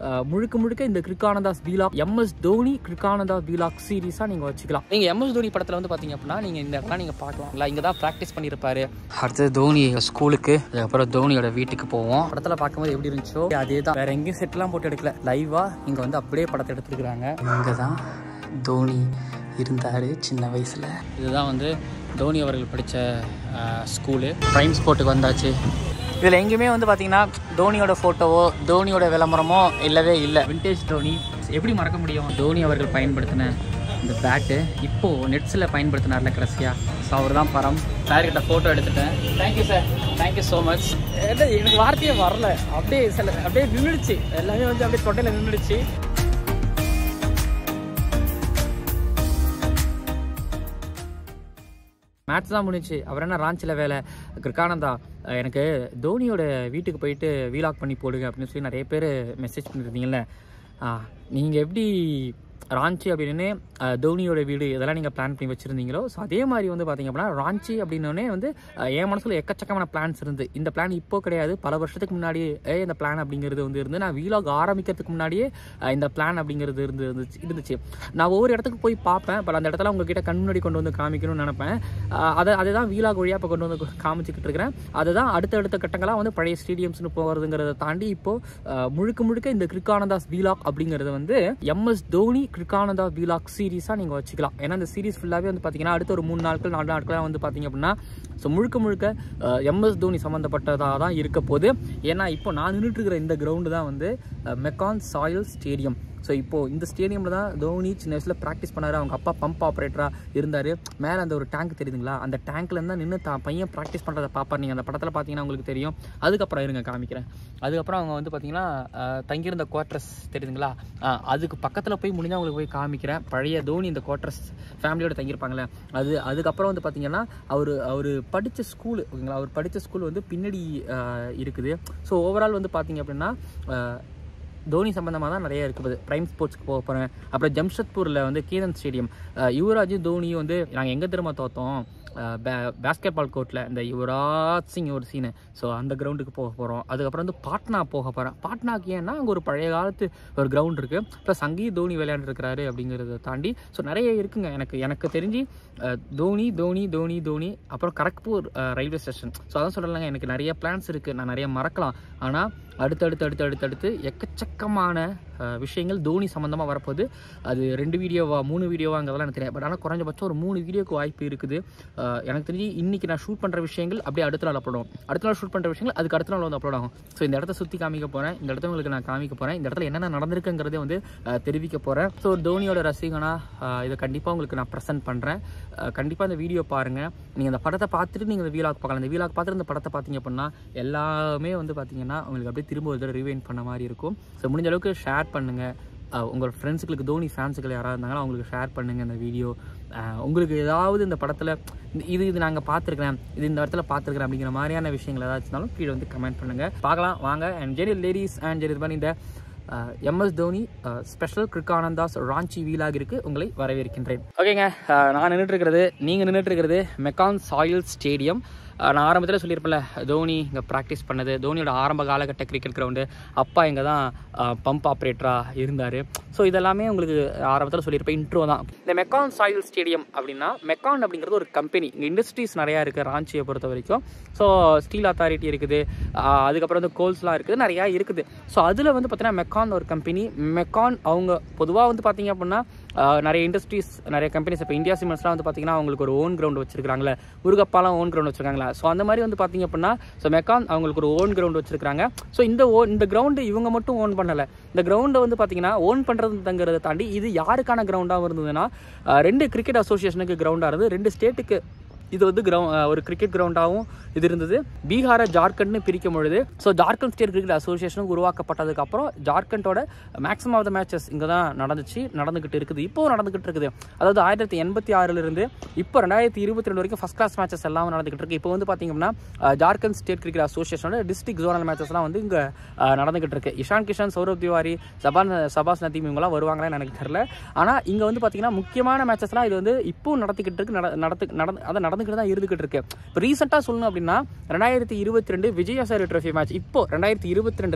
அஹ், முழுக்க முழுக்க இந்த cricket grounds vlog MS Dhoni cricket ground vlog சீரீஸாக நீங்கள் வச்சுக்கலாம் நீங்கள் எம்எஸ் தோனி படத்தில் வந்து பார்த்தீங்க அப்படின்னா நீங்கள் இந்த இடத்துல நீங்கள் பார்க்கலாம் இல்லை இங்கே தான் ப்ராக்டிஸ் பண்ணியிருப்பாரு அடுத்தது தோனி ஸ்கூலுக்கு அதுக்கப்புறம் தோனியோட வீட்டுக்கு போவோம் படத்தில் பார்க்கும்போது எப்படி இருந்துச்சோ அதே தான் வேற எங்கேயும் செட்லாம் போட்டு எடுக்கல லைவாக இங்கே வந்து அப்படியே படத்தை எடுத்துருக்குறாங்க இங்கே தான் தோனி இருந்தார் சின்ன வயசில் இதுதான் வந்து தோனி அவர்கள் படித்த ஸ்கூலு ப்ரைம் ஸ்போர்ட்டுக்கு வந்தாச்சு இதில் எங்கேயுமே வந்து பார்த்தீங்கன்னா தோனியோட ஃபோட்டோவோ தோனியோட விளம்பரமோ இல்லவே இல்லை விண்டேஜ் தோனி எப்படி மறக்க முடியும் தோனி அவர்கள் பயன்படுத்தின இந்த பேட்டு இப்போது நெட்ஸில் பயன்படுத்தினார்ல கடைசியாக ஸோ அவர் தான் பரம் சார் கிட்ட ஃபோட்டோ எடுத்துட்டேன் thank you sir thank you so much எனக்கு வார்த்தையே வரல அப்படியே சில அப்படியே நின்றுடுச்சு எல்லாமே வந்து அப்படியே தொட்டையில் நின்றுடுச்சு மேட்ச் தான் முடிஞ்சுச்சு அவர் என்ன ராஞ்சியில் வேலை கிருக்கானந்தா அஹ் எனக்கு தோனியோட வீட்டுக்கு போயிட்டு வீலாக் பண்ணி போடுங்க அப்படின்னு சொல்லி நிறைய பேர் மெசேஜ் பண்ணியிருந்தீங்கல்ல நீங்கள் எப்படி ராஞ்சி அப்படின்னு அஹ், தோனியோட வீடு இதெல்லாம் நீங்கள் பிளான் பண்ணி வச்சுருந்தீங்களோ ஸோ அதே மாதிரி வந்து பார்த்தீங்க அப்படின்னா ராஞ்சி அப்படின்னோடனே வந்து அஹ், என் மனசில் எக்கச்சக்கமான பிளான்ஸ் இருந்து இந்த பிளான் இப்போ கிடையாது பல வருஷத்துக்கு முன்னாடியே ஏ, இந்த பிளான் அப்படிங்கிறது வந்து இருந்து நான் வீலாக் ஆரம்பிக்கிறதுக்கு முன்னாடியே அஹ், இந்த பிளான் அப்படிங்கிறது இருந்து இருந்துச்சு இருந்துச்சு நான் ஒவ்வொரு இடத்துக்கு போய் பார்ப்பேன் பட் அந்த இடத்துல உங்ககிட்ட கண் முன்னாடி கொண்டு வந்து காமிக்கணும்னு நினைப்பேன் அஹ், அதை அதை தான் வீலாக் வழியாக இப்போ கொண்டு வந்து காமிச்சிக்கிட்டு இருக்கிறேன் அதுதான் அடுத்தடுத்த கட்டங்களாக வந்து பழைய ஸ்டேடியம்ஸ்னு போகிறதுங்கிறத தாண்டி இப்போ அஹ், முழுக்க முழுக்க இந்த கிரிக்கானந்தாஸ் வீலாக் அப்படிங்கிறது வந்து எம்எஸ் தோனி கிரிக்கானந்தா வீலாக் சீரீஸாக நீங்கள் வச்சுக்கலாம் ஏன்னா இந்த சீரீஸ் ஃபுல்லாகவே வந்து பார்த்தீங்கன்னா அடுத்த ஒரு மூணு நாட்கள் நாலு நாட்களாக வந்து பார்த்தீங்க அப்படின்னா ஸோ முழுக்க முழுக்க எம்எஸ் தோனி சம்மந்தப்பட்டதாக தான் இருக்க போகுது ஏன்னா இப்போ நான் நின்றுட்டு இருக்கிற இந்த கிரவுண்டு தான் வந்து மெக்கான் சாயில் ஸ்டேடியம் ஸோ இப்போது இந்த ஸ்டேடியமில் தான் தோனி சின்ன வயசில் ப்ராக்டிஸ் பண்ணார் அவங்க அப்பா பம்ப் ஆப்ரேட்டராக இருந்தார் மேலே அந்த ஒரு டேங்க் தெரியுதுங்களா அந்த டேங்க்ல இருந்தால் நின்று தான் பையன் ப்ராக்டிஸ் பண்ணுறதை பார்ப்பார் நீங்கள் அந்த படத்தில் பார்த்தீங்கன்னா உங்களுக்கு தெரியும் அதுக்கப்புறம் இருங்க காமிக்கிறேன் அதுக்கப்புறம் அவங்க வந்து பார்த்தீங்கன்னா அஹ், தங்கியிருந்த குவார்ட்டர்ஸ் தெரியுதுங்களா அஹ், அதுக்கு பக்கத்தில் போய் முடிஞ்சால் உங்களுக்கு போய் காமிக்கிறேன் பழைய தோனி இந்த குவார்ட்டர்ஸ் ஃபேமிலியோட தங்கியிருப்பாங்களே அது அதுக்கப்புறம் வந்து பார்த்தீங்கன்னா அவர் அவர் படித்த ஸ்கூல் ஓகேங்களா அவர் படித்த ஸ்கூல் வந்து பின்னாடி அஹ், இருக்குது ஸோ ஓவரால் வந்து பார்த்தீங்க அப்படின்னா அஹ், தோனி சம்பந்தமாக தான் நிறைய இருக்குது பிரைம் ஸ்போர்ட்ஸ்க்கு போக போகிறேன் அப்புறம் ஜம்ஷத்பூரில் வந்து கீதன் ஸ்டேடியம் அஹ் யுவராஜும் தோனியும் வந்து நாங்கள் எங்கே திரும்ப தோத்தோம் பேஸ்கெட் பால் கோர்ட்டில் இந்த யுவராஜ் சிங் ஒரு சீனு ஸோ அந்த கிரவுண்டுக்கு போக போகிறோம் அதுக்கப்புறம் வந்து பாட்னா போக போகிறேன் பாட்னாக்கு ஏன்னா அங்கே ஒரு பழைய காலத்து ஒரு கிரவுண்ட் இருக்குது ப்ளஸ் அங்கேயும் தோனி விளையாண்டுருக்கிறாரு அப்படிங்கிறத தாண்டி ஸோ நிறைய இருக்குங்க எனக்கு எனக்கு தெரிஞ்சு அஹ், தோனி தோனி தோனி தோனி அப்புறம் கரக்பூர் ரயில்வே ஸ்டேஷன் ஸோ அதான் சொல்லலாங்க எனக்கு நிறைய பிளான்ஸ் இருக்குது நான் நிறைய மறக்கலாம் ஆனால் அடுத்தடுத்து அடுத்து அடுத்தடுத்து எக்கச்சக்கமான அஹ், விஷயங்கள் தோனி சம்மந்தமாக வரப்போகுது அது ரெண்டு வீடியோவா மூணு வீடியோவாங்கிறதெல்லாம் எனக்கு தெரியாது பட் ஆனால் குறைஞ்சபட்சம் ஒரு மூணு வீடியோக்கு வாய்ப்பு இருக்குது அஹ், எனக்கு தெரிஞ்சு இன்றைக்கி நான் ஷூட் பண்ணுற விஷயங்கள் அப்படியே அடுத்த நாள் அப்லோட் ஆகும் அடுத்த நாள் ஷூட் பண்ணுற விஷயங்கள் அதுக்கு அடுத்த நாள் வந்து அப்லோட் ஆகும் ஸோ இந்த இடத்த சுற்றி காமிக்க போகிறேன் இந்த இடத்த உங்களுக்கு நான் காமிக்க போகிறேன் இந்த இடத்துல என்னென்ன நடந்திருக்குங்கிறதே வந்து அஹ், தெரிவிக்க போகிறேன் ஸோ தோனியோட ரசிகனா அஹ், இதை கண்டிப்பாக உங்களுக்கு நான் ப்ரெசென்ட் பண்ணுறேன் கண்டிப்பாக இந்த வீடியோ பாருங்கள் நீங்கள் அந்த படத்தை பார்த்துட்டு நீங்கள் இந்த வீலாக் பார்க்கலாம் இந்த வீலாக் பார்த்துட்டு இந்த படத்தை பார்த்தீங்க அப்படின்னா எல்லாமே வந்து பார்த்தீங்கன்னா உங்களுக்கு அப்படியே திரும்ப ஒரு தடவை ரிவைன் பண்ண மாதிரி இருக்கும் ஸோ முடிஞ்ச அளவுக்கு ஷேர் பண்ணுங்கள் உங்கள் ஃப்ரெண்ட்ஸுங்களுக்கு தோனி ஃபேன்ஸுகள் யாராவது இருந்தாங்கன்னா அவங்களுக்கு ஷேர் பண்ணுங்கள் இந்த வீடியோ உங்களுக்கு ஏதாவது இந்த படத்தில் இது இது நாங்கள் பார்த்துருக்குறேன் இது இந்த இடத்துல பார்த்துருக்குறேன் அப்படிங்கிற மாதிரியான விஷயங்கள் ஏதாச்சும் இருந்தாலும் கீழே வந்து கமெண்ட் பண்ணுங்கள் பார்க்கலாம் வாங்க அண்ட் ஜெரி லேடிஸ் அண்ட் ஜெரி பண்ணி இந்த MS Dhoni special cricket grounds Ranchi வீலாக இருக்கு உங்களை வரவேற்கின்றேன் ஓகேங்க நான் நின்றுட்டு இருக்கிறது நீங்கள் நின்றுட்டு இருக்கிறது மெக்கான் சாயில் ஸ்டேடியம் அஹ் நான் ஆரம்பத்தில் சொல்லியிருப்பேன்ல தோனி இங்கே ப்ராக்டிஸ் பண்ணது தோனியோட ஆரம்ப காலகட்ட கிரிக்கெட் கிரவுண்டு அப்பா இங்கே தான் பம்ப் ஆப்ரேட்டராக இருந்தார் ஸோ இதெல்லாமே உங்களுக்கு ஆரம்பத்தில் சொல்லியிருப்பேன் இன்ட்ரோ தான் இந்த மெக்கான் சாயில் ஸ்டேடியம் அப்படின்னா மெக்கான் அப்படிங்கிறது ஒரு கம்பெனி இங்கே இண்டஸ்ட்ரீஸ் நிறையா இருக்குது ராஞ்சியை பொறுத்த வரைக்கும் ஸோ ஸ்டீல் அத்தாரிட்டி இருக்குது அஹ் அதுக்கப்புறம் வந்து கோல்ஸ்லாம் இருக்குது நிறையா இருக்குது ஸோ அதில் வந்து பார்த்தீங்கன்னா மெக்கான் ஒரு கம்பெனி மெக்கான் அவங்க பொதுவாக வந்து பார்த்தீங்க அப்படின்னா அஹ் நிறைய இண்டஸ்ட்ரீஸ் நிறைய கம்பெனிஸ் இப்போ இந்தியா சிமெண்ட்ஸ்லாம் வந்து பார்த்தீங்கன்னா அவங்களுக்கு ஒரு ஓன் கிரவுண்ட் வச்சிருக்காங்களே முருகப்பாலாம் ஓன் கிரவுண்ட் வச்சிருக்காங்களா ஸோ அந்த மாதிரி வந்து பார்த்தீங்க அப்படின்னா ஸோ மெக்கான் அவங்களுக்கு ஒரு ஓன் கிரவுண்ட் வச்சிருக்காங்க ஸோ இந்த ஓ இந்த கிரவுண்டு இவங்க மட்டும் ஓன் பண்ணலை இந்த கிரவுண்டை வந்து பார்த்தீங்கன்னா ஓன் பண்ணுறதுங்கிறத தாண்டி இது யாருக்கான கிரவுண்டாக இருந்ததுன்னா அஹ் ரெண்டு கிரிக்கெட் அசோசியேஷனுக்கு கிரவுண்டாக இருந்தது ரெண்டு ஸ்டேட்டுக்கு இது வந்து கிரவு ஒரு கிரிக்கெட் கிரவுண்டாகவும் இது இருந்தது பீகாரை ஜார்க்கண்ட்னு பிரிக்கும் பொழுது so Jharkhand state cricket association உருவாக்கப்பட்டதுக்கு அப்புறம் ஜார்க்கண்டோட மேக்ஸிமம் ஆஃப் த மேட்சஸ் இங்கே தான் நடந்துச்சு நடந்துகிட்டு இருக்குது இப்போ நடந்துகிட்டு இருக்குது அதாவது ஆயிரத்தி எண்பத்தி ஆறிலிருந்து இப்போ ரெண்டாயிரத்தி இருபத்தி ரெண்டு வரைக்கும் ஃபஸ்ட் கிளாஸ் மேட்சஸ் எல்லாம் நடந்துகிட்டு இருக்கு இப்போ வந்து பார்த்தீங்கன்னா அஹ், ஜார்க்கண்ட் ஸ்டேட் கிரிக்கெட் அசோசியேஷனோட டிஸ்ட்ரிக்ட் ஜோனல் மேட்சஸ்லாம் வந்து இங்கே நடந்துகிட்டு இருக்கு இஷான் கிஷன் சௌரவ் திவாரி சபான் சபாஸ் நதீம் இவங்கலாம் வருவாங்களான்னு எனக்கு தெரியல ஆனால் இங்கே வந்து பார்த்தீங்கன்னா முக்கியமான மேட்சஸ்லாம் இது வந்து இப்போ நடத்திக்கிட்டு இருக்கு நட- நடத்து நடந்து அதை நடந்துக்கிட்டு தான் இருந்துகிட்டு இருக்கு இப்போ ரீசெண்டாக சொல்லணும் அப்படின்னா ரெண்டாயிரத்தி இருபத்தி ரெண்டு விஜய் ஹசாரி ட்ரோஃபி மேட்ச் இப்போ ரெண்டாயிரத்தி இருபத்தி ரெண்டில்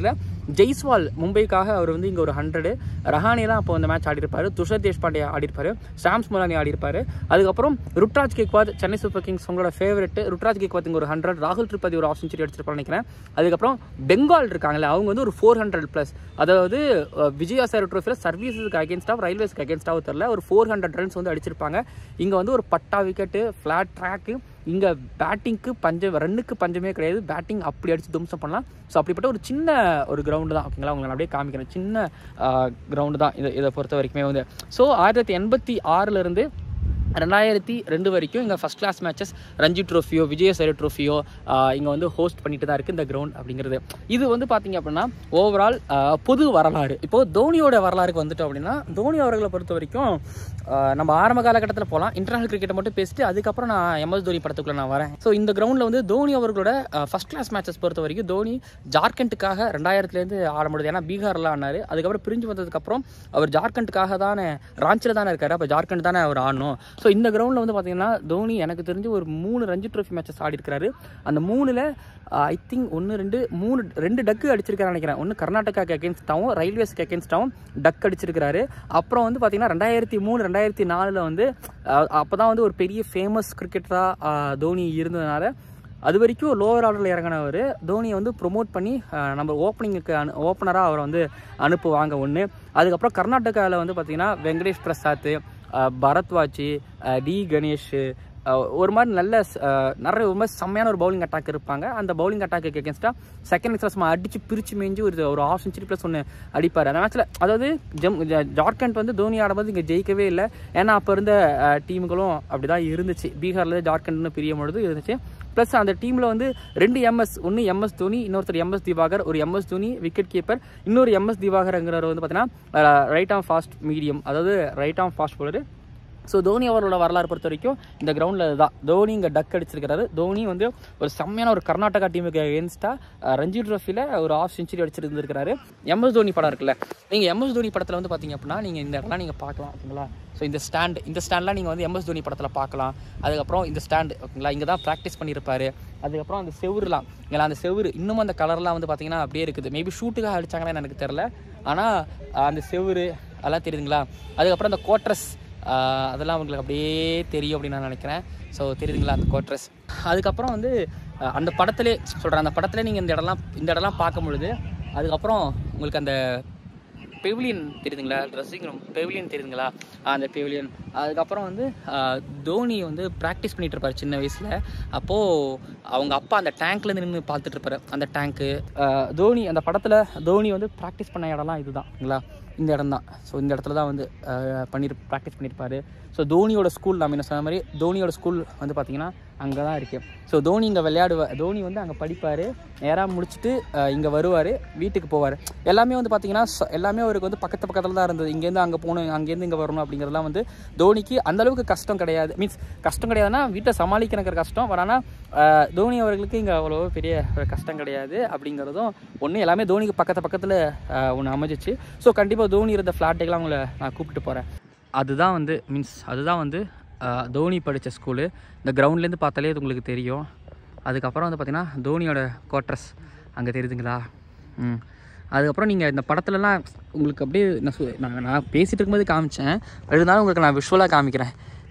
ஜெய்ஸ்வால் மும்பைக்காக அவர் வந்து இங்கே ஒரு ஹண்ட்ரடு ரஹானிலாம் அப்போ அந்த மேட்ச் ஆடிருப்பாரு துஷர் தேஷ்பாண்டே ஆடிருப்பாரு சாம்ஸ் முலானி ஆடிருப்பாரு அதுக்கப்புறம் ருட்ராஜ் கேக்வாத் சென்னை சூப்பர் கிங்ஸ் உங்களோட ஃபேவரட் ருட்ராஜ் கேக்வாத் இங்கே ஒரு ஹண்ட்ரட் ராகுல் திரிபாதி ஒரு ஆஃப் செஞ்சுரி அடிச்சிருப்பான்னு நினைக்கிறேன் அதுக்கப்புறம் பெங்கால் இருக்காங்களே அவங்க வந்து ஒரு ஃபோர் ஹண்ட்ரட் ப்ளஸ் அதாவது அஹ், விஜயா சார் ட்ரோஃபியில் சர்வீஸுக்கு அகேன்ஸ்டாக ரயில்வேஸ்க்கு அகேன்ஸ்டாக தெரில ஒரு ஃபோர் ஹண்ட்ரட் ரன்ஸ் வந்து அடிச்சிருப்பாங்க இங்கே வந்து ஒரு பட்டா விக்கெட்டு ஃப்ளாட் ட்ராக்கு இங்கே பேட்டிங்க்கு பஞ்சம் ரன்னுக்கு பஞ்சமே கிடையாது பேட்டிங் அப்படி அடித்து தும்சம் பண்ணலாம் ஸோ அப்படிப்பட்ட ஒரு சின்ன ஒரு கிரவுண்டு தான் ஓகேங்களா உங்களுக்கு நான் அப்படியே காமிக்கிறேன் சின்ன கிரவுண்டு தான் இதை இதை பொறுத்த வரைக்குமே வந்து ஸோ ஆயிரத்தி தொள்ளாயிரத்தி எண்பத்தி ஆறுலேருந்து ரெண்டாயிரத்தி ரெண்டு வரைக்கும் இங்கே ஃபஸ்ட் கிளாஸ் மேட்சஸ் ரஞ்சி ட்ரோஃபியோ விஜயசரி ட்ரோஃபியோ இங்கே வந்து ஹோஸ்ட் பண்ணிட்டு தான் இருக்குது இந்த கிரவுண்ட் அப்படிங்கிறது இது வந்து பார்த்தீங்க அப்படின்னா ஓவரால் பொது வரலாறு இப்போது தோனியோட வரலாறுக்கு வந்துட்டோம் அப்படின்னா தோனி அவர்களை பொறுத்த வரைக்கும் ஆஹ், நம்ம ஆரம்ப காலகட்டத்தில் போகலாம் இன்டர்நேஷனல் கிரிக்கெட்டை மட்டும் பேசிட்டு அதுக்கப்புறம் நான் எம்எஸ் தோனி படத்துக்குள்ள நான் வரேன் ஸோ இந்த கிரவுண்டில் வந்து தோனி அவர்களோட ஃபஸ்ட் கிளாஸ் மேட்சஸ் பொறுத்த வரைக்கும் தோனி ஜார்க்கண்ட்டுக்காக ரெண்டாயிரத்துலேருந்து ஆட முடியுது ஏன்னா பீகாரில் ஆடினாரு அதுக்கப்புறம் பிரிஞ்சு வந்ததுக்கப்புறம் அவர் ஜார்க்கண்ட்டுக்காக தானே ராஞ்சியில் தானே இருக்காரு அப்போ ஜார்க்கண்ட் தானே அவர் ஆடணும் ஸோ இந்த கிரவுண்டில் வந்து பார்த்தீங்கன்னா தோனி எனக்கு தெரிஞ்சு ஒரு மூணு ரஞ்சி ட்ரோஃபி மேட்சஸ் ஆடி இருக்காரு அந்த மூணில் ஐ திங்க் ஒன்று ரெண்டு மூணு ரெண்டு டக்கு அடிச்சிருக்காரு நினைக்கிறேன் ஒன்று கர்நாடகாக்கு அகேன்ஸ்டாகவும் ரயில்வேஸ்க்கு அகேன்ஸ்டாகவும் டக் அடிச்சிருக்காரு அப்புறம் வந்து பார்த்தீங்கன்னா ரெண்டாயிரத்தி மூணு ரெண்டாயிரத்தி நாலில் வந்து அப்போ தான் வந்து ஒரு பெரிய ஃபேமஸ் கிரிக்கெட்டராக தோனி இருந்ததுனால அது வரைக்கும் லோவர் ஆர்டரில் இறங்கினவர் தோனியை வந்து ப்ரொமோட் பண்ணி அஹ், நம்ம ஓப்பனிங்குக்கு அனு ஓப்பனராக அவரை வந்து அனுப்புவாங்க ஒன்று அதுக்கப்புறம் கர்நாடகாவில் வந்து பார்த்திங்கன்னா வெங்கடேஷ் பிரசாத் அஹ், பரத்வாஜ் அஹ், டி கணேஷ் அஹ், ஒரு மாதிரி நல்ல ஸ்- அஹ், நிறைய ஒரு மாதிரி செம்மையான ஒரு பவுலிங் அட்டாக் இருப்பாங்க அந்த பவுலிங் அட்டாக்கு எகேன்ஸ்டாக செகண்ட் இன்னிங்ஸ் சும்மா அடிச்சு பிரிச்சு மேய்ஞ்சு ஒரு ஒரு ஆஃப் செஞ்சுரி ப்ளஸ் ஒன்று அடிப்பார் அந்த மேட்ச்சில் அதாவது ஜம் ஜ- ஜார்க்கண்ட் வந்து தோனி ஆடும்போது இங்கே ஜெயிக்கவே இல்லை ஏன்னா அப்போ இருந்த டீமுகளும் அப்படி தான் இருந்துச்சு பீகார்ல ஜார்க்கண்ட்னு பிரியும் பொழுது இருந்துச்சு ப்ளஸ் அந்த டீமில் வந்து ரெண்டு எம்எஸ் ஒன்று எம்எஸ் தோனி இன்னொருத்தர் எம்எஸ் திவாகர் ஒரு எம்எஸ் தோனி விக்கெட் கீப்பர் இன்னொரு எம்எஸ் திவாகர்ங்கிறவர் வந்து பார்த்தீங்கன்னா ரைட் ஆம் ஃபாஸ்ட் மீடியம் அதாவது right arm fast bowler so Dhoni அவரோட வரலாறு பொறுத்த வரைக்கும் இந்த கிரவுண்டில் இதுதான் தோனி இங்கே டக் அடிச்சிருக்கிறாரு தோனி வந்து ஒரு செம்மையான ஒரு கர்நாடகா டீமுக்கு எகேன்ஸ்டாக ரஞ்சி ட்ரோஃபியில் ஒரு ஆஃப் செஞ்சுரி அடிச்சிருந்துருக்காரு எம்எஸ் தோனி படம் இருக்குல்ல நீங்கள் எம்எஸ் தோனி படத்தில் வந்து பார்த்தீங்க அப்படின்னா நீங்கள் இந்த இடம்லாம் நீங்கள் பார்க்கலாம் ஓகேங்களா ஸோ இந்த ஸ்டாண்ட் இந்த ஸ்டாண்ட்லாம் நீங்கள் வந்து எம்எஸ் தோனி படத்தில் பார்க்கலாம் அதுக்கப்புறம் இந்த ஸ்டாண்டு ஓகேங்களா இங்கே தான் ப்ராக்டிஸ் பண்ணியிருப்பாரு அதுக்கப்புறம் அந்த செவுருலாம் இங்கே அந்த செவுரு இன்னும் அந்த கலர்லாம் வந்து பார்த்தீங்கன்னா அப்படியே இருக்குது மேபி ஷூட்டுக்காக அடிச்சாங்கன்னு எனக்கு தெரில ஆனால் அந்த செவுரு அதெல்லாம் தெரியுதுங்களா அதுக்கப்புறம் அந்த கோட்ரஸ் ஆஹ் அதெல்லாம் உங்களுக்கு அப்படியே தெரியும் அப்படின்னு நான் நினைக்கிறேன் ஸோ தெரியுதுங்களா அந்த கோட்ரஸ் அதுக்கப்புறம் வந்து ஆஹ் அந்த படத்திலே சொல்கிறேன் அந்த படத்தில் நீங்கள் இந்த இடம்லாம் இந்த இடம்லாம் பார்க்கும் பொழுது அதுக்கப்புறம் உங்களுக்கு அந்த பெவிலியன் தெரியுதுங்களா ட்ரெஸ்ஸிங் ரூம் பெவிலியன் தெரியுதுங்களா ஆ, அந்த பெவிலியன் அதுக்கப்புறம் வந்து ஆ, தோனி வந்து ப்ராக்டிஸ் பண்ணிட்டு இருப்பார் சின்ன வயசில் அப்போது அவங்க அப்பா அந்த டேங்க்லேருந்து நின்று பார்த்துட்டு இருப்பாரு அந்த டேங்க்கு தோனி அந்த படத்தில் தோனி வந்து ப்ராக்டிஸ் பண்ண இடம்லாம் இதுதான்ங்களா இந்த இடம் தான் ஸோ இந்த இடத்துல தான் வந்து பண்ணி ப்ராக்டிஸ் பண்ணியிருப்பாரு ஸோ தோனியோட ஸ்கூல் நம்ம என்ன சொன்ன மாதிரி தோனியோட ஸ்கூல் வந்து பார்த்தீங்கன்னா அங்கே தான் இருக்கு ஸோ தோனி இங்கே விளையாடுவார் தோனி வந்து அங்கே படிப்பார் நேராக முடிச்சுட்டு இங்கே வருவார் வீட்டுக்கு போவார் எல்லாமே வந்து பார்த்தீங்கன்னா ச- எல்லாமே அவருக்கு வந்து பக்கத்து பக்கத்தில் தான் இருந்தது இங்கேருந்து அங்கே போகணும் அங்கேருந்து இங்கே வரணும் அப்படிங்கிறதுலாம் வந்து தோனிக்கு அந்த அளவுக்கு கஷ்டம் கிடையாது மீன்ஸ் கஷ்டம் கிடையாதுன்னா வீட்டை சமாளிக்கிறங்கிற கஷ்டம் பட் ஆனால் தோனி அவர்களுக்கு இங்கே அவ்வளோ பெரிய ஒரு கஷ்டம் கிடையாது அப்படிங்கிறதும் ஒன்று எல்லாமே தோனிக்கு பக்கத்து பக்கத்தில் ஒன்று அமைஞ்சிச்சு ஸோ கண்டிப்பாக தோனி இருந்த ஃப்ளாட்டுக்கெல்லாம் உங்களை நான் கூப்பிட்டு போகிறேன் அதுதான் வந்து மீன்ஸ் அதுதான் வந்து அஹ், தோனி படித்த ஸ்கூலு இந்த கிரவுண்ட்லேருந்து பார்த்தாலே இது உங்களுக்கு தெரியும் அதுக்கப்புறம் வந்து பார்த்திங்கன்னா தோனியோட குவார்ட்டர்ஸ் அங்கே தெரியுதுங்களா ம் அதுக்கப்புறம் நீங்கள் இந்த படத்துலலாம் உங்களுக்கு அப்படியே நான் சொ- நான் நான் பேசிகிட்டு இருக்கும்போது காமிச்சேன் இருந்தாலும் உங்களுக்கு நான் விஷுவலாக காமிக்கிறேன்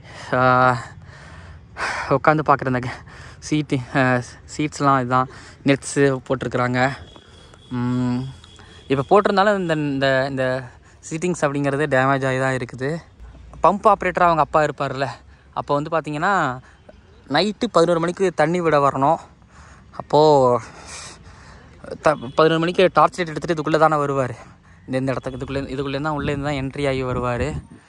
உட்காந்து பார்க்குற இந்த சீட்டு சீட்ஸ்லாம் இதுதான் நெட்ஸு போட்டிருக்குறாங்க இப்போ போட்டிருந்தாலும் இந்த இந்த இந்த சீட்டிங்ஸ் அப்படிங்கிறது டேமேஜ் ஆகி தான் இருக்குது பம்ப் ஆப்ரேட்டராக அவங்க அப்பா இருப்பார்ல அப்போ வந்து பார்த்தீங்கன்னா நைட்டு பதினோரு மணிக்கு தண்ணி விட வரணும் அப்போது த பதினொரு மணிக்கு டார்ச் லைட் எடுத்துகிட்டு இதுக்குள்ளே தானே வருவார் இந்த இந்த இடத்துக்கு இதுக்குள்ளே இதுக்குள்ளே தான் உள்ளே இருந்து தான் என்ட்ரி ஆகி வருவார்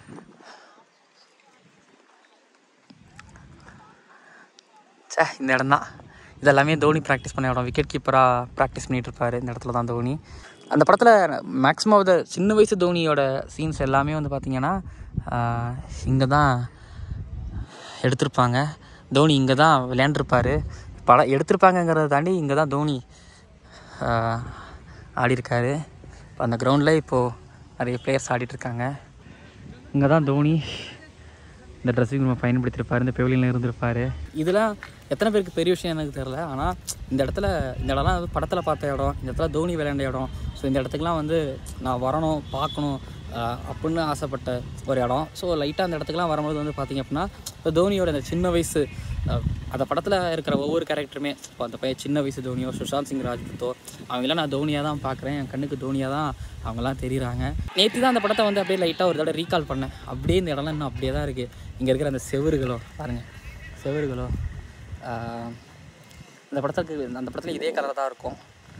சே இந்த இடம் தான் இதெல்லாமே தோனி ப்ராக்டிஸ் பண்ண இடம் விக்கெட் கீப்பராக ப்ராக்டிஸ் பண்ணிட்டு இருப்பாரு இந்த இடத்துல தான் தோனி அந்த படத்தில் மேக்ஸிமம் ஆஃப் த சின்ன வயசு தோனியோட சீன்ஸ் எல்லாமே வந்து பார்த்தீங்கன்னா இங்கே தான் எடுத்திருப்பாங்க தோனி இங்கே தான் விளையாண்டுருப்பாரு படம் எடுத்திருப்பாங்கங்கிறத தாண்டி இங்கே தான் தோனி ஆஹ், ஆடியிருக்காரு இப்போ அந்த கிரவுண்டில் இப்போது நிறைய பிளேயர்ஸ் ஆடிட்டுருக்காங்க இங்கே தான் தோனி இந்த ட்ரெஸ்ஸிங் ரூமை பயன்படுத்தியிருப்பார் இந்த பெவிலியனில் இருந்திருப்பார் இதெல்லாம் எத்தனை பேருக்கு பெரிய விஷயம் எனக்கு தெரில ஆனால் இந்த இடத்துல இந்த இடம்லாம் வந்து படத்தில் பார்த்த இடம் இந்த இடத்துல தோனி விளையாண்ட இடம் ஸோ இந்த இடத்துக்குலாம் வந்து நான் வரணும் பார்க்கணும் ஆஹ் அப்படின்னு ஆசைப்பட்ட ஒரு இடம் ஸோ லைட்டாக அந்த இடத்துக்குலாம் வரும்போது வந்து பார்த்திங்க அப்படின்னா இப்போ தோனியோட அந்த சின்ன வயசு ஆஹ் அந்த படத்தில் இருக்கிற ஒவ்வொரு கேரக்டருமே இப்போ அந்த பையன் சின்ன வயசு தோனியோ சுஷாந்த் சிங் ராஜ்புத்தோ அவங்களாம் நான் தோனியாக தான் பார்க்குறேன் என் கண்ணுக்கு தோனியாக தான் அவங்களாம் தெரியுறாங்க நேற்று தான் அந்த படத்தை வந்து அப்படியே லைட்டாக ஒரு தடவை ரீகால் பண்ணேன் அப்படியே இந்த இடம்லாம் இன்னும் அப்படியே தான் இருக்குது இங்கே இருக்கிற அந்த செவறுகளோ பாருங்கள் செவறுகளோ ஆஹ் இந்த படத்துக்கு அந்த படத்தில் இதே கலர் தான் இருக்கும்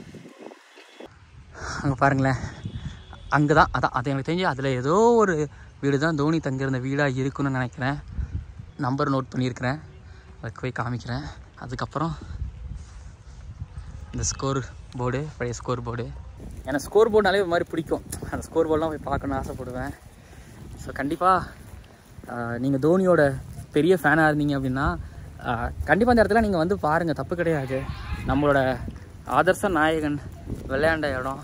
அங்கே பாருங்களேன் அங்கே தான் அதான் அது எனக்கு தெரிஞ்சு அதில் ஏதோ ஒரு வீடு தான் தோனி தங்கியிருந்த வீடாக இருக்குன்னு நினைக்கிறேன் நம்பர் நோட் பண்ணியிருக்கிறேன் அதுக்கு போய் காமிக்கிறேன் அதுக்கப்புறம் இந்த ஸ்கோர் போர்டு பழைய ஸ்கோர் போர்டு எனக்கு ஸ்கோர் போர்டுனாலே ஒரு மாதிரி பிடிக்கும் அந்த ஸ்கோர் போர்டெலாம் போய் பார்க்கணுன்னு ஆசைப்படுவேன் ஸோ கண்டிப்பாக நீங்கள் தோனியோட பெரிய ஃபேனாக இருந்தீங்க அப்படின்னா கண்டிப்பாக இந்த இடத்துல நீங்கள் வந்து பாருங்கள் தப்பு கிடையாது நம்மளோட ஆதர்ச நாயகன் விளையாண்ட இடம்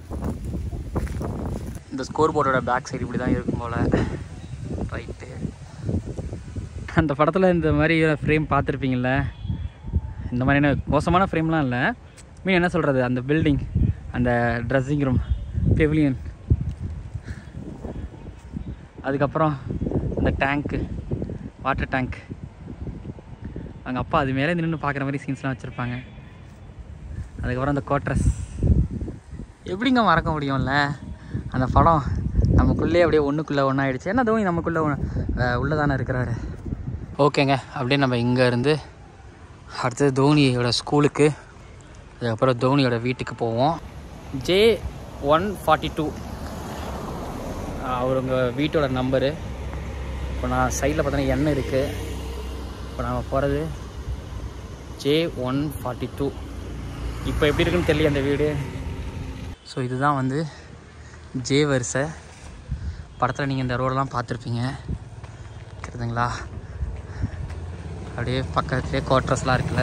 இந்த ஸ்கோர் போர்டோட பேக் சைடு இப்படி தான் இருக்கும் போல் ரைட்டு அந்த படத்தில் இந்த மாதிரி ஃப்ரேம் பார்த்துருப்பீங்கள இந்த மாதிரியான மோசமான ஃப்ரேம்லாம் இல்லை மீன் என்ன சொல்கிறது அந்த பில்டிங் அந்த ட்ரெஸ்ஸிங் ரூம் பெவிலியன் அதுக்கப்புறம் அந்த டேங்க்கு வாட்டர் டேங்க் அவங்க அப்பா அது மேலே நின்று பார்க்குற மாதிரி சீன்ஸ்லாம் வச்சுருப்பாங்க அதுக்கப்புறம் அந்த கோட்ரஸ் எப்படிங்க மறக்க முடியும்ல அந்த படம் நமக்குள்ளே அப்படியே ஒன்றுக்குள்ளே ஒன்றாயிடுச்சு ஏன்னா தோனி நமக்குள்ளே உள்ளே தானே இருக்கிறாரு ஓகேங்க அப்படியே நம்ம இங்கே இருந்து அடுத்தது தோனியோட ஸ்கூலுக்கு அதுக்கப்புறம் தோனியோட வீட்டுக்கு போவோம் ஜே ஒன் ஃபார்ட்டி டூ அவர் உங்கள் வீட்டோட நம்பரு இப்போ நான் சைடில் பார்த்தோன்னா எண்ணெய் இருக்குது இப்போ நாம் போகிறது ஜே ஒன் ஃபார்ட்டி டூ இப்போ எப்படி இருக்குன்னு தெரியல அந்த வீடு ஸோ இதுதான் வந்து ஜே வரிசை படத்தில் நீங்கள் இந்த ரோடெல்லாம் பார்த்துருப்பீங்க தெரியுதுங்களா அப்படியே பக்கத்துலேயே குவார்ட்டர்ஸ்லாம் இருக்குல்ல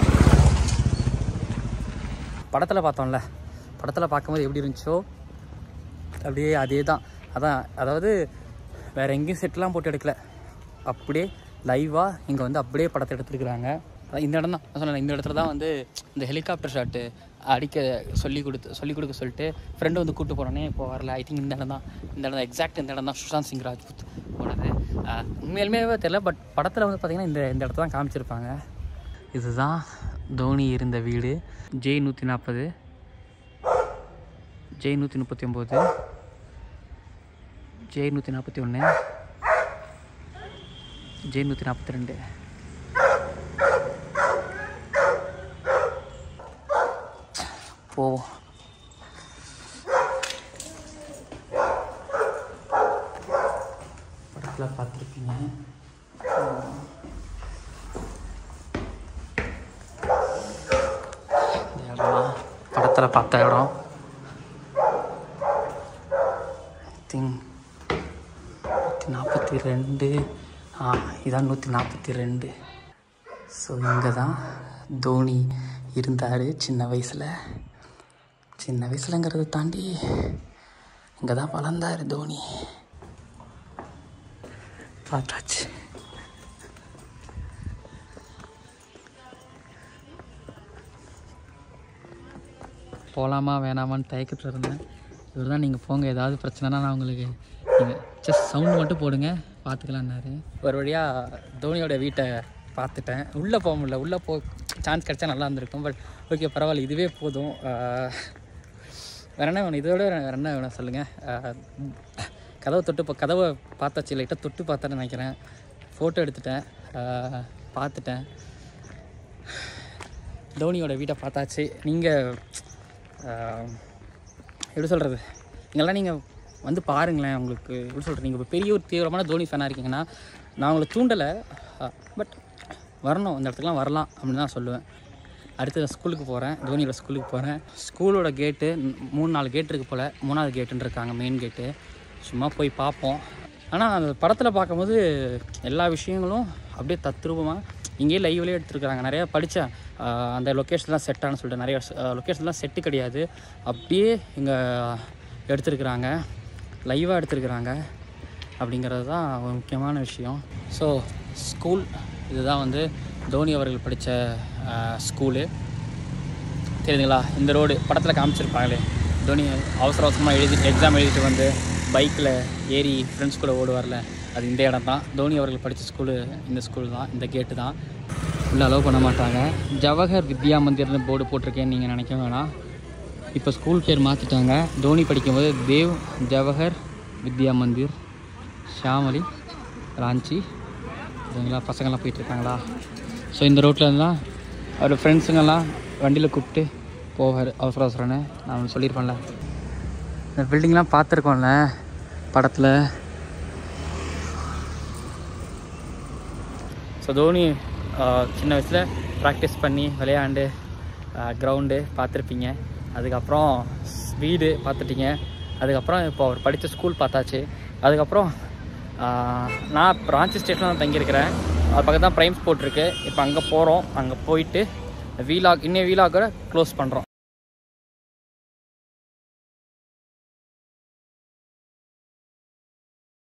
படத்தில் பார்த்தோம்ல படத்தில் பார்க்கும்போது எப்படி இருந்துச்சோ அப்படியே அதே தான் அதான் அதாவது வேறு எங்கேயும் செட்லாம் போட்டு எடுக்கல அப்படியே லைவாக இங்கே வந்து அப்படியே படத்தை எடுத்துருக்குறாங்க அதான் இந்த இடம் தான் நான் சொன்னேன் இந்த இடத்துல தான் வந்து இந்த ஹெலிகாப்டர் ஷாட்டு அடிக்க சொல்லி கொடுத்து சொல்லி கொடுக்க சொல்லிட்டு ஃப்ரெண்டு வந்து கூப்பிட்டு போனோன்னே இப்போ வரல ஐ திங்க் இந்த இடம் தான் இந்த இடம் தான் எக்ஸாக்ட் இந்த இடம் தான் சுஷாந்த் சிங் ராஜ்புத் போனது ஆஹ் உண்மையிலுமே தெரியல பட் படத்தில் வந்து பார்த்திங்கன்னா இந்த இந்த இடத்த தான் காமிச்சிருப்பாங்க இதுதான் தோனி இருந்த வீடு ஜே நூற்றி நாற்பது ஜே நூற்றி முப்பத்தி ஒம்பது ஜே நூற்றி நாற்பத்தி ஒன்று ஜே நூற்றி நாற்பத்தி ரெண்டு போவோம் படத்தில் பார்த்துருப்பீங்க இந்த இடம் படத்தில் பார்த்த இடம் திங் நூற்றி நாற்பத்தி ரெண்டு ஆ இதான் நூற்றி நாற்பத்தி ரெண்டு ஸோ இங்கே தான் தோனி இருந்தார் சின்ன வயசில் சின்ன வயசுலங்கிறத தாண்டி இங்கே தான் வளர்ந்தார் தோனி பார்த்தாச்சு போகலாமா வேணாமான்னு தயக்கத்தில் இருந்தேன் இவர் தான் நீங்கள் போங்க ஏதாவது பிரச்சனைனா நான் உங்களுக்கு நீங்கள் ஜஸ்ட் சவுண்ட் மட்டும் போடுங்க பார்த்துக்கலான்னாரு ஒரு வழியாக தோனியோட வீட்டை பார்த்துட்டேன் உள்ளே போக முடியல உள்ளே போ சான்ஸ் கிடைச்சா நல்லா இருந்திருக்கும் பட் ஓகே பரவாயில்ல இதுவே போதும் ஆஹ், வேற என்ன வேணும் இதோட வேற என்ன வேணும் சொல்லுங்கள் கதவை தொட்டு இப்போ கதவை பார்த்தாச்சு லைட்டாக தொட்டு பார்த்தேன்னு நினைக்கிறேன் ஃபோட்டோ எடுத்துட்டேன் ஆஹ், பார்த்துட்டேன் தோனியோட வீட்டை பார்த்தாச்சு நீங்கள் எப்படி சொல்கிறது இங்கெல்லாம் நீங்கள் வந்து பாருங்களேன் உங்களுக்கு எப்படி சொல்கிறது நீங்கள் இப்போ பெரிய ஒரு தீவிரமான தோனி ஃபேனாக இருக்கீங்கன்னா நான் உங்களை தூண்டலை பட் வரணும் இந்த இடத்துக்குலாம் வரலாம் அப்படின்னு தான் சொல்லுவேன் அடுத்து நான் ஸ்கூலுக்கு போகிறேன் தோனியோட ஸ்கூலுக்கு போகிறேன் ஸ்கூலோட கேட்டு மூணு நாலு கேட் இருக்கு போல் மூணாவது கேட்டுன்னு இருக்காங்க மெயின் கேட்டு சும்மா போய் பார்ப்போம் ஆனால் அந்த படத்தில் பார்க்கும்போது எல்லா விஷயங்களும் அப்படியே தத்ரூபமாக இங்கேயே லைவ்லேயே எடுத்துருக்குறாங்க நிறையா படித்தேன் அந்த லொக்கேஷன்லாம் செட்டானு சொல்லிட்டு நிறைய லொக்கேஷன்லாம் செட்டு கிடையாது அப்படியே இங்கே எடுத்துருக்குறாங்க லைவாக எடுத்துருக்குறாங்க அப்படிங்கிறது தான் ஒரு முக்கியமான விஷயம் ஸோ ஸ்கூல் இதுதான் வந்து தோனி அவர்கள் படித்த ஸ்கூலு தெரியுதுங்களா இந்த ரோடு படத்தில் காமிச்சிருப்பாங்களே தோனி அவசர அவசரமாக எழுதி எக்ஸாம் எழுதிட்டு வந்து பைக்கில் ஏறி ஃப்ரெண்ட்ஸ் கூட ஓடுவார்ல அது இந்த இடம் தான் தோனி அவர்கள் படித்த ஸ்கூலு இந்த ஸ்கூல் தான் இந்த கேட்டு தான் உள்ள அலோவ் பண்ண மாட்டாங்க ஜவஹர் வித்யா மந்திர்னு போர்டு போட்டிருக்கேன்னு நீங்கள் நினைக்க வேணாம் இப்போ ஸ்கூல் பேர் மாற்றிட்டாங்க தோனி படிக்கும்போது தேவ் ஜவஹர் வித்யா மந்திர் ஷாமலி ராஞ்சி இதுங்களா பசங்கள்லாம் போயிட்டுருக்காங்களா ஸோ இந்த ரோட்டில் இருந்தால் அவர் ஃப்ரெண்ட்ஸுங்கெல்லாம் வண்டியில் கூப்பிட்டு போவார் அவசர அவசரம்னு நான் சொல்லியிருப்பேன்ல இந்த பில்டிங்லாம் பார்த்துருக்கோம்ல படத்தில் ஸோ தோனி ஆஹ், சின்ன வயசில் ப்ராக்டிஸ் பண்ணி விளையாண்டு கிரவுண்டு பார்த்துருப்பீங்க அதுக்கப்புறம் ஸ்- வீடு பார்த்துட்டீங்க அதுக்கப்புறம் இப்போ அவர் படித்த ஸ்கூல் பார்த்தாச்சு அதுக்கப்புறம் ஆஹ், நான் ராஞ்சி ஸ்டேஷனில் தான் தங்கியிருக்கிறேன் அது பக்கத்தில் தான் ப்ரைம் ஸ்போர்ட் இருக்குது இப்போ அங்கே போகிறோம் அங்கே போயிட்டு வீலாக் இன்னும் வீலாக்கை க்ளோஸ் பண்ணுறோம்